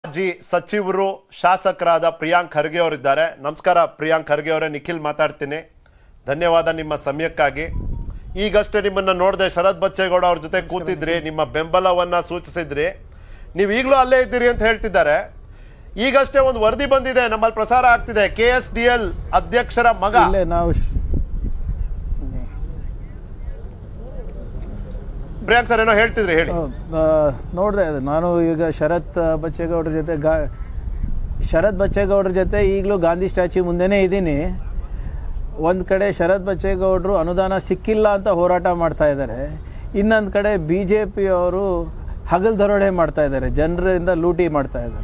ಮಾಜಿ ಸಚಿವರು ಶಾಸಕರಾದ ಪ್ರಿಯಾಂಕ್ ಖರ್ಗೆ ಅವರಿದ್ದಾರೆ ನಮಸ್ಕಾರ ಪ್ರಿಯಾಂಕ್ ಖರ್ಗೆ ಅವರೇ ನಿಖಿಲ್ ಮಾತಾಡ್ತೀನಿ ಧನ್ಯವಾದ ನಿಮ್ಮ ಸಮಯಕ್ಕಾಗಿ ಈಗಷ್ಟೇ ನಿಮ್ಮನ್ನ ನೋಡಿದೆ ಶರತ್ ಬಚ್ಚೇಗೌಡ ಅವ್ರ ಜೊತೆ ಕೂತಿದ್ರಿ ನಿಮ್ಮ ಬೆಂಬಲವನ್ನ ಸೂಚಿಸಿದ್ರಿ ನೀವು ಈಗಲೂ ಅಲ್ಲೇ ಇದ್ದೀರಿ ಅಂತ ಹೇಳ್ತಿದ್ದಾರೆ ಈಗಷ್ಟೇ ಒಂದು ವರದಿ ಬಂದಿದೆ ನಮ್ಮಲ್ಲಿ ಪ್ರಸಾರ ಆಗ್ತಿದೆ ಕೆ ಎಸ್ ಡಿ ಎಲ್ ಅಧ್ಯಕ್ಷರ ಮಗ ಇಲ್ಲೇ ನಾವು ಶ್- ಪ್ರಿಯಾಂಕ್ ಸರ್ ಏನೋ ಹೇಳ್ತಿದ್ರಿ ಹೇಳಿ ಆ, ನೋಡಿದೆ ಅದು ನಾನು ಈಗ ಶರತ್ ಬಚ್ಚೇಗೌಡ್ರ ಜೊತೆ ಗಾ ಶರತ್ ಬಚ್ಚೇಗೌಡ್ರ ಜೊತೆ ಈಗಲೂ ಗಾಂಧಿ ಸ್ಟ್ಯಾಚ್ಯೂ ಮುಂದೆನೇ ಇದ್ದೀನಿ ಒಂದು ಕಡೆ ಶರತ್ ಬಚ್ಚೇಗೌಡರು ಅನುದಾನ ಸಿಕ್ಕಿಲ್ಲ ಅಂತ ಹೋರಾಟ ಮಾಡ್ತಾ ಇದ್ದಾರೆ ಇನ್ನೊಂದು ಕಡೆ ಬಿ ಜೆ ಪಿಯವರು ಹಗಲ್ ದರೋಡೆ ಮಾಡ್ತಾ ಇದ್ದಾರೆ ಜನರಿಂದ ಲೂಟಿ ಮಾಡ್ತಾ ಇದ್ದಾರೆ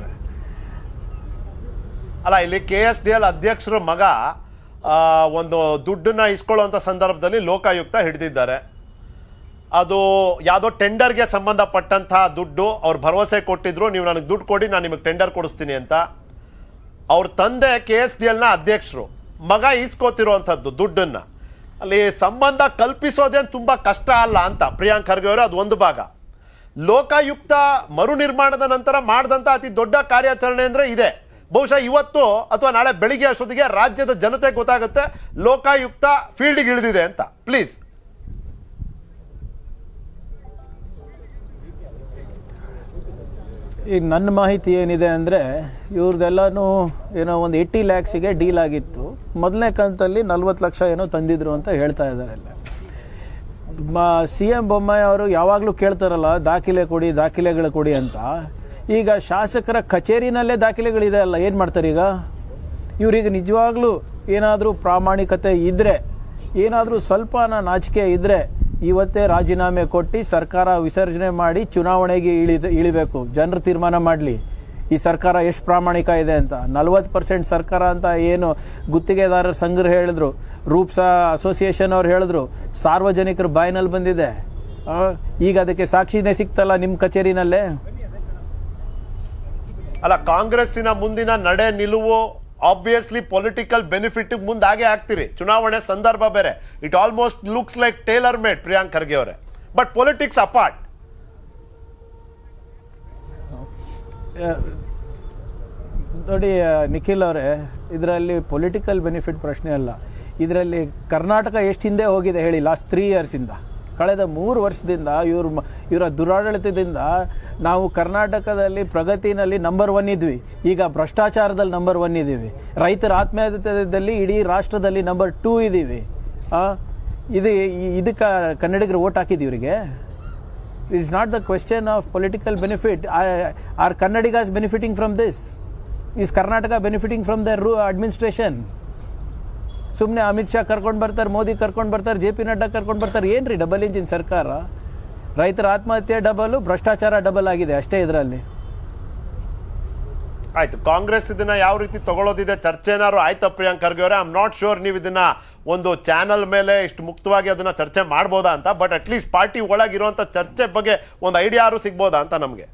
ಅಲ್ಲ ಇಲ್ಲಿ ಕೆ ಎಸ್ ಡಿ ಎಲ್ ಅಧ್ಯಕ್ಷರ ಮಗ ಆ, ಒಂದು ದುಡ್ಡನ್ನ ಇಸ್ಕೊಳ್ಳುವಂಥ ಸಂದರ್ಭದಲ್ಲಿ ಲೋಕಾಯುಕ್ತ ಹಿಡಿದಿದ್ದಾರೆ ಅದು ಯಾವುದೋ ಟೆಂಡರ್ಗೆ ಸಂಬಂಧಪಟ್ಟಂತಹ ದುಡ್ಡು ಅವ್ರು ಭರವಸೆ ಕೊಟ್ಟಿದ್ರು ನೀವು ನನಗೆ ದುಡ್ಡು ಕೊಡಿ ನಾನು ನಿಮಗೆ ಟೆಂಡರ್ ಕೊಡಿಸ್ತೀನಿ ಅಂತ ಅವ್ರ ತಂದೆ ಕೆ ಎಸ್ ಡಿ ಎಲ್ನ ಅಧ್ಯಕ್ಷರು ಮಗ ಈಸ್ಕೋತಿರುವಂಥದ್ದು ದುಡ್ಡನ್ನು ಅಲ್ಲಿ ಸಂಬಂಧ ಕಲ್ಪಿಸೋದೇನು ತುಂಬ ಕಷ್ಟ ಅಲ್ಲ ಅಂತ ಪ್ರಿಯಾಂಕ್ ಖರ್ಗೆ ಅವರು ಅದು ಒಂದು ಭಾಗ ಲೋಕಾಯುಕ್ತ ಮರು ನಿರ್ಮಾಣದ ನಂತರ ಮಾಡಿದಂಥ ಅತಿ ದೊಡ್ಡ ಕಾರ್ಯಾಚರಣೆ ಅಂದರೆ ಇದೆ ಬಹುಶಃ ಇವತ್ತು ಅಥವಾ ನಾಳೆ ಬೆಳಿಗ್ಗೆ ಅಷ್ಟೊತ್ತಿಗೆ ರಾಜ್ಯದ ಜನತೆ ಗೊತ್ತಾಗುತ್ತೆ ಲೋಕಾಯುಕ್ತ ಫೀಲ್ಡ್ಗೆ ಇಳಿದಿದೆ ಅಂತ ಪ್ಲೀಸ್ ಈಗ ನನ್ನ ಮಾಹಿತಿ ಏನಿದೆ ಅಂದರೆ ಇವ್ರದ್ದೆಲ್ಲನೂ ಏನೋ ಒಂದು ಏಯ್ಟಿ ಲ್ಯಾಕ್ಸಿಗೆ ಡೀಲ್ ಆಗಿತ್ತು ಮೊದಲನೇ ಕಂತಲ್ಲಿ ನಲ್ವತ್ತು ಲಕ್ಷ ಏನೋ ತಂದಿದ್ರು ಅಂತ ಹೇಳ್ತಾ ಇದ್ದಾರೆ ಎಲ್ಲ ಸಿ ಎಂ ಬೊಮ್ಮಾಯಿ ಅವರು ಯಾವಾಗಲೂ ಕೇಳ್ತಾರಲ್ಲ ದಾಖಲೆ ಕೊಡಿ ದಾಖಲೆಗಳು ಕೊಡಿ ಅಂತ ಈಗ ಶಾಸಕರ ಕಚೇರಿನಲ್ಲೇ ದಾಖಲೆಗಳಿದೆ ಅಲ್ಲ ಏನು ಮಾಡ್ತಾರೆ ಈಗ ಇವ್ರಿಗೆ ನಿಜವಾಗ್ಲೂ ಏನಾದರೂ ಪ್ರಾಮಾಣಿಕತೆ ಇದ್ದರೆ ಏನಾದರೂ ಸ್ವಲ್ಪನ ನಾಚಿಕೆ ಇದ್ದರೆ ಇವತ್ತೇ ರಾಜೀನಾಮೆ ಕೊಟ್ಟು ಸರ್ಕಾರ ವಿಸರ್ಜನೆ ಮಾಡಿ ಚುನಾವಣೆಗೆ ಇಳಿದ ಇಳಿಬೇಕು ಜನರು ತೀರ್ಮಾನ ಮಾಡಲಿ ಈ ಸರ್ಕಾರ ಎಷ್ಟು ಪ್ರಾಮಾಣಿಕ ಇದೆ ಅಂತ ನಲ್ವತ್ತು ಪರ್ಸೆಂಟ್ ಸರ್ಕಾರ ಅಂತ ಏನು ಗುತ್ತಿಗೆದಾರರ ಸಂಘರು ಹೇಳಿದ್ರು ರೂಪ್ಸ ಅಸೋಸಿಯೇಷನ್ ಅವ್ರು ಹೇಳಿದ್ರು ಸಾರ್ವಜನಿಕರ ಬಾಯಿನಲ್ಲಿ ಬಂದಿದೆ ಆ, ಈಗ ಅದಕ್ಕೆ ಸಾಕ್ಷಿನೇ ಸಿಕ್ತಲ್ಲ ನಿಮ್ಮ ಕಚೇರಿನಲ್ಲೇ ಅಲ್ಲ ಕಾಂಗ್ರೆಸ್ಸಿನ ಮುಂದಿನ ನಡೆ ನಿಲುವು ಆಬ್ವಿಯಸ್ಲಿ ಪೊಲಿಟಿಕಲ್ ಬೆನಿಫಿಟ್ ಮುಂದಾಗೆ ಆಗ್ತೀರಿ ಚುನಾವಣೆ ಸಂದರ್ಭ ಬೇರೆ it almost looks like tailor made Priyank Kharge ಅವರೇ ಬಟ್ ಪೊಲಿಟಿಕ್ಸ್ ಅಪಾರ್ಟ್ ನೋಡಿ ಆ, ನಿಖಿಲ್ ಅವರೇ ಇದರಲ್ಲಿ ಪೊಲಿಟಿಕಲ್ ಬೆನಿಫಿಟ್ ಪ್ರಶ್ನೆ ಅಲ್ಲ ಇದರಲ್ಲಿ ಕರ್ನಾಟಕ ಎಷ್ಟು ಹಿಂದೆ ಹೋಗಿದೆ ಹೇಳಿ ಲಾಸ್ಟ್ ತ್ರೀ ಇಯರ್ಸಿಂದ ಕಳೆದ ಮೂರು ವರ್ಷದಿಂದ ಇವ್ರ ಮ- ಇವರ ದುರಾಡಳಿತದಿಂದ ನಾವು ಕರ್ನಾಟಕದಲ್ಲಿ ಪ್ರಗತಿನಲ್ಲಿ ನಂಬರ್ ಒನ್ ಇದ್ವಿ ಈಗ ಭ್ರಷ್ಟಾಚಾರದಲ್ಲಿ ನಂಬರ್ ಒನ್ ಇದ್ದೀವಿ ರೈತರ ಆತ್ಮಹತ್ಯದಲ್ಲಿ ಇಡೀ ರಾಷ್ಟ್ರದಲ್ಲಿ ನಂಬರ್ ಟೂ ಇದ್ದೀವಿ ಆ, ಇದು ಇದಕ್ಕೆ ಕನ್ನಡಿಗರು ಓಟ್ ಹಾಕಿದ್ದು ಇವರಿಗೆ it's not the question of political benefit or Kannadigas benefiting from this is Karnataka benefiting from the ರೂ ಅಡ್ಮಿನಿಸ್ಟ್ರೇಷನ್ ಸುಮ್ಮನೆ ಅಮಿತ್ ಶಾ ಕರ್ಕೊಂಡು ಬರ್ತಾರೆ ಮೋದಿ ಕರ್ಕೊಂಡು ಬರ್ತಾರೆ ಜೆ ಪಿ ನಡ್ಡಾ ಕರ್ಕೊಂಡು ಬರ್ತಾರೆ ಏನು ರೀ ಡಬಲ್ ಇಂಜಿನ್ ಸರ್ಕಾರ ರೈತರ ಆತ್ಮಹತ್ಯೆ ಡಬಲು ಭ್ರಷ್ಟಾಚಾರ ಡಬಲ್ ಆಗಿದೆ ಅಷ್ಟೇ ಇದರಲ್ಲಿ ಆಯ್ತು ಕಾಂಗ್ರೆಸ್ ಇದನ್ನ ಯಾವ ರೀತಿ ತಗೊಳ್ಳೋದಿದೆ ಚರ್ಚೆ ಏನಾದ್ರು ಆಯ್ತಾ ಪ್ರಿಯಾಂಕ್ ಖರ್ಗೆ ಅವರೇ ಐ ಆಮ್ ನಾಟ್ ಶೋರ್ ನೀವು ಇದನ್ನ ಒಂದು ಚಾನಲ್ ಮೇಲೆ ಇಷ್ಟು ಮುಕ್ತವಾಗಿ ಅದನ್ನ ಚರ್ಚೆ ಮಾಡ್ಬೋದಾ ಅಂತ ಬಟ್ ಅಟ್ಲೀಸ್ಟ್ ಪಾರ್ಟಿ ಒಳಗಿರುವಂಥ ಚರ್ಚೆ ಬಗ್ಗೆ ಒಂದು ಐಡಿಯಾ ಆದ್ರೂ ಸಿಗ್ಬೋದಾ ಅಂತ ನಮಗೆ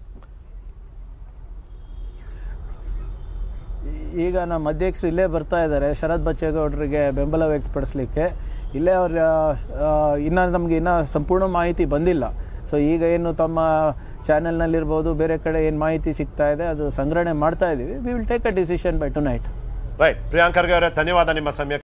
ಈಗ ನಮ್ಮ ಅಧ್ಯಕ್ಷರು ಇಲ್ಲೇ ಬರ್ತಾ ಇದ್ದಾರೆ ಶರತ್ ಬಚ್ಚೇಗೌಡರಿಗೆ ಬೆಂಬಲ ವ್ಯಕ್ತಪಡಿಸ್ಲಿಕ್ಕೆ ಇಲ್ಲೇ ಅವ್ರ ಇನ್ನು ನಮಗೆ ಇನ್ನೂ ಸಂಪೂರ್ಣ ಮಾಹಿತಿ ಬಂದಿಲ್ಲ ಸೊ ಈಗ ಏನು ತಮ್ಮ ಚಾನೆಲ್ನಲ್ಲಿರ್ಬೋದು ಬೇರೆ ಕಡೆ ಏನು ಮಾಹಿತಿ ಸಿಗ್ತಾ ಇದೆ ಅದು ಸಂಗ್ರಹಣೆ ಮಾಡ್ತಾ ಇದ್ದೀವಿ we will take a decision by tonight right Priyank Kharge ಅವರೇ ಧನ್ಯವಾದ ನಿಮ್ಮ ಸಮಯ